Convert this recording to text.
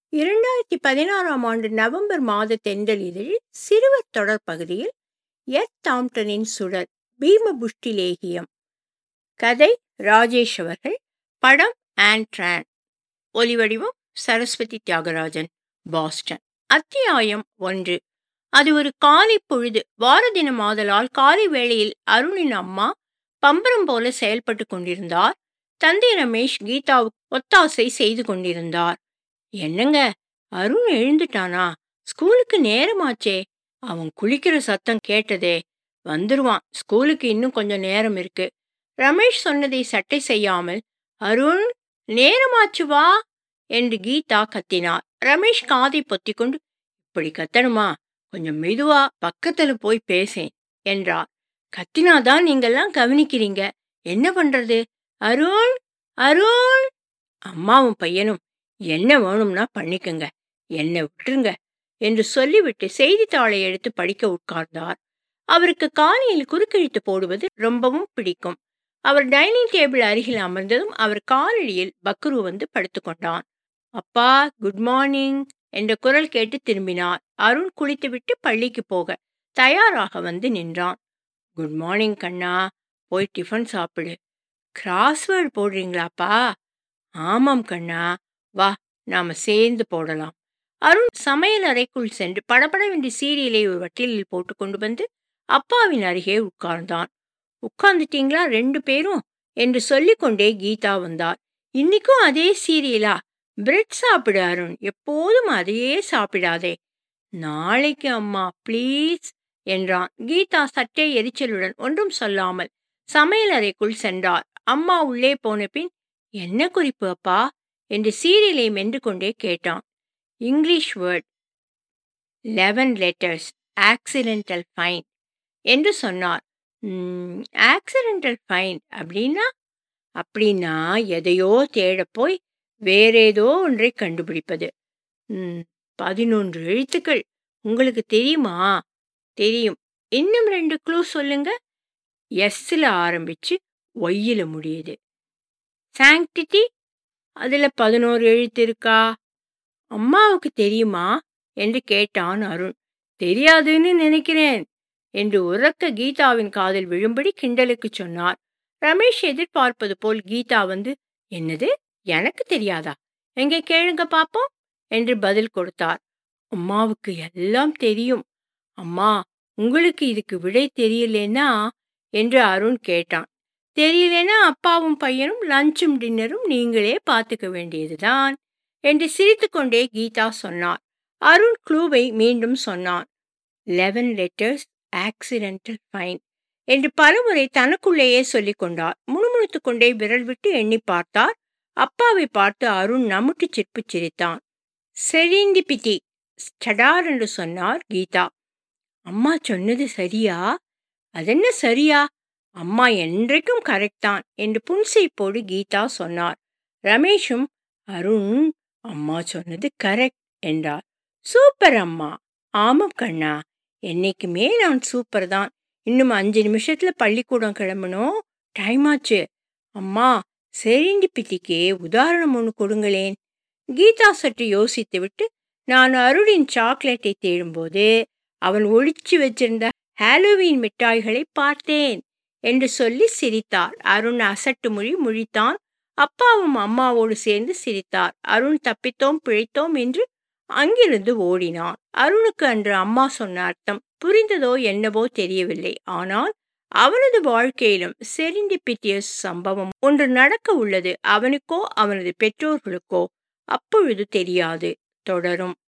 இரண்டாயிரத்தி பதினாறாம் ஆண்டு நவம்பர் மாத தென்றலிதழில் சிறுவர் தொடர் பகுதியில் எர்த் தாம்டனின் சுடர் பீமபுஷ்டி லேகியம் கதை ராஜேஷ் அவர்கள் படம் ஆண்ட்ரான் ஒலிவடிவம் சரஸ்வதி தியாகராஜன் பாஸ்டன் அத்தியாயம் ஒன்று அது ஒரு காலை பொழுது வார தினம் ஆதலால் காலை வேளையில் அருணின் அம்மா பம்பரம் போல செயல்பட்டு கொண்டிருந்தார் தந்தை ரமேஷ் கீதாவுக்கு ஒத்தாசை செய்து கொண்டிருந்தார் என்னங்க அருண் எழுந்துட்டானா ஸ்கூலுக்கு நேரமாச்சே அவன் குளிக்கிற சத்தம் கேட்டதே வந்துருவான் ஸ்கூலுக்கு இன்னும் கொஞ்சம் நேரம் இருக்கு ரமேஷ் சொன்னதை சட்டை செய்யாமல் அருண் நேரமாச்சு வா என்று கீதா கத்தினார் ரமேஷ் காதை பொத்திக்கொண்டு இப்படி கத்தணுமா கொஞ்சம் மெதுவா பக்கத்துல போய் பேசேன் என்றார் கத்தினாதான் நீங்கெல்லாம் கவனிக்கிறீங்க என்ன பண்றது அருண் அருண் அம்மாவும் பையனும் என்ன வேணும்னா பண்ணிக்கங்க என்னை விட்டுருங்க என்று சொல்லிவிட்டு செய்தித்தாளை எடுத்து படிக்க உட்கார்ந்தார் அவருக்கு காலையில் குறுக்கெழுத்து போடுவது ரொம்பவும் பிடிக்கும் அவர் டைனிங் டேபிள் அருகில் அமர்ந்ததும் அவர் காலடியில் பக்ரு வந்து படுத்துக்கொண்டான் அப்பா குட் மார்னிங் என்ற குரல் கேட்டு திரும்பினார் அருண் குளித்துவிட்டு பள்ளிக்கு போக தயாராக வந்து நின்றான் குட் மார்னிங் கண்ணா போய் டிஃபன் சாப்பிடு கிராஸ்வேர்டு போடுறீங்களாப்பா ஆமாம் கண்ணா வா நாம சேர்ந்து போடலாம் அருண் சமையல் அறைக்குள் சென்று படபடவென்று சீரியலை ஒரு வட்டிலில் போட்டு கொண்டு வந்து அப்பாவின் அருகே உட்கார்ந்தான் உட்கார்ந்துட்டீங்களா ரெண்டு பேரும் என்று சொல்லிக்கொண்டே கீதா வந்தார் இன்னைக்கும் அதே சீரியலா பிரெட் சாப்பிடு அருண் எப்போதும் அதையே சாப்பிடாதே நாளைக்கு அம்மா ப்ளீஸ் என்றான் கீதா சற்றே எரிச்சலுடன் ஒன்றும் சொல்லாமல் சமையல் அறைக்குள் சென்றார் அம்மா உள்ளே போன பின் என்ன குறிப்பு அப்பா என்று சீரியலை மென்று கொண்டே கேட்டான் English word eleven letters accidental fine என்று சொன்னார் ஆக்சிடென்டல் ஃபைன் அப்படின்னா அப்படின்னா எதையோ தேட போய் வேறேதோ ஒன்றை கண்டுபிடிப்பது பதினொன்று எழுத்துக்கள் உங்களுக்கு தெரியுமா தெரியும் இன்னும் ரெண்டு க்ளூ சொல்லுங்க எஸ்ஸில் ஆரம்பிச்சு ஒய்யில் முடியுது சாங்டிட்டி அதில் பதினோரு எழுத்து இருக்கா அம்மாவுக்கு தெரியுமா என்று கேட்டான் அருண் தெரியாதுன்னு நினைக்கிறேன் என்று உறக்க கீதாவின் காதில் விழும்படி கிண்டலுக்கு சொன்னார் ரமேஷ் எதிர்பார்ப்பது போல் கீதா வந்து என்னது எனக்கு தெரியாதா எங்கே கேளுங்க பாப்போம் என்று பதில் கொடுத்தார் அம்மாவுக்கு எல்லாம் தெரியும் அம்மா உங்களுக்கு இதுக்கு விடை தெரியலேன்னா என்று அருண் கேட்டான் தெரியலனா அப்பாவும் பையனும் லஞ்சும் டின்னரும் நீங்களே பார்த்துக்க வேண்டியதுதான் என்று சிரித்துக்கொண்டே கீதா சொன்னார் அருண் க்ளூவை மீண்டும் சொன்னான் லெவன் லெட்டர்ஸ் ஆக்சிடென்டல் ஃபைன் என்று பலமுறை தனக்குள்ளேயே சொல்லிக் கொண்டார் முணுமுணுத்து கொண்டே விரல் விட்டு எண்ணி பார்த்தார் அப்பாவை பார்த்து அருண் நமுட்டு சிரிப்பு சிரித்தான் செரிந்தி பித்தி ஸ்டடார் என்று சொன்னார் கீதா அம்மா சொன்னது சரியா அதென்ன சரியா அம்மா என்றைக்கும் கரெக்ட் தான் என்று புன்சைப்போடு கீதா சொன்னார் ரமேஷும் அருண் அம்மா சொன்னது கரெக்ட் என்றார் சூப்பர் அம்மா ஆமாம் கண்ணா என்னைக்குமே நான் சூப்பர் தான் இன்னும் அஞ்சு நிமிஷத்துல பள்ளிக்கூடம் கிளம்பணும் டைம் ஆச்சு அம்மா செரிண்டி பித்திக்கே உதாரணம் ஒன்று கொடுங்களேன் கீதா சற்று யோசித்து விட்டு நான் அருளின் சாக்லேட்டை தேடும்போது அவன் ஒழிச்சு வச்சிருந்த ஹாலோவீன் மிட்டாய்களை பார்த்தேன் என்று சொல்லி சிரித்தார் அருண் அசட்டு மொழி முழித்தான் அப்பாவும் அம்மாவோடு சேர்ந்து சிரித்தார் அருண் தப்பித்தோம் பிழைத்தோம் என்று அங்கிருந்து ஓடினான் அருணுக்கு அன்று அம்மா சொன்ன அர்த்தம் புரிந்ததோ என்னவோ தெரியவில்லை ஆனால் அவனது வாழ்க்கையிலும் செரிண்டிபிட்டியஸ் சம்பவம் ஒன்று நடக்க உள்ளது அவனுக்கோ அவனது பெற்றோர்களுக்கோ அப்பொழுது தெரியாது தொடரும்